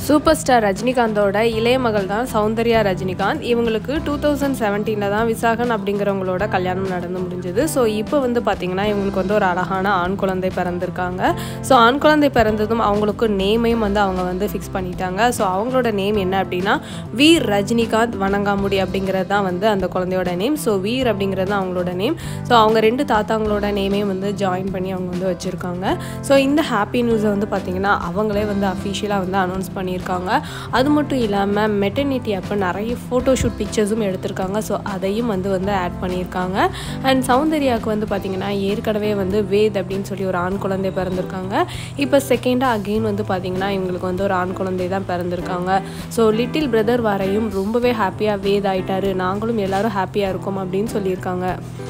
super star ரஜினிகாந்தோட இளைய மகள் தான் சௌந்தர்யா ரஜினிகாந்த் இவங்களுக்கு டூ தௌசண்ட் செவன்டீனில் தான் விசாகன் அப்படிங்கிறவங்களோட கல்யாணம் நடந்து முடிஞ்சது ஸோ இப்போ வந்து பார்த்திங்கன்னா இவங்களுக்கு வந்து ஒரு அழகான ஆண் குழந்தை பிறந்திருக்காங்க ஸோ ஆண் குழந்தை பிறந்ததும் அவங்களுக்கு நேமையும் வந்து அவங்க வந்து ஃபிக்ஸ் பண்ணிட்டாங்க ஸோ அவங்களோட நேம் என்ன அப்படின்னா வீர் ரஜினிகாந்த் வணங்காமுடி அப்படிங்கிறது தான் வந்து அந்த குழந்தையோட நேம் ஸோ வீர் அப்படிங்கிறது தான் அவங்களோட நேம் ஸோ அவங்க ரெண்டு தாத்தாங்களோட நேமையும் வந்து ஜாயின் பண்ணி அவங்க வந்து வச்சுருக்காங்க ஸோ இந்த ஹாப்பி நியூஸை வந்து பார்த்திங்கன்னா அவங்களே வந்து அஃபிஷியலாக வந்து அனௌன்ஸ் பண்ணியிருக்காங்க அது மட்டும் இல்லாமல் மெட்டர்னிட்டி அப்போ நிறைய ஃபோட்டோஷூட் பிக்சர்ஸும் எடுத்திருக்காங்க ஸோ அதையும் வந்து வந்து ஆட் பண்ணியிருக்காங்க அண்ட் சௌந்தர்யாவுக்கு வந்து பார்த்திங்கன்னா ஏற்கனவே வந்து வேத் அப்படின்னு சொல்லி ஒரு ஆண் குழந்தை பிறந்திருக்காங்க இப்போ செகண்டாக அகெயின் வந்து பார்த்திங்கன்னா இவங்களுக்கு வந்து ஒரு ஆண் குழந்தை தான் பிறந்திருக்காங்க ஸோ லிட்டில் பிரதர் வரையும் ரொம்பவே ஹாப்பியாக வேத் ஆயிட்டாரு நாங்களும் எல்லாரும் ஹாப்பியாக இருக்கோம் அப்படின்னு சொல்லியிருக்காங்க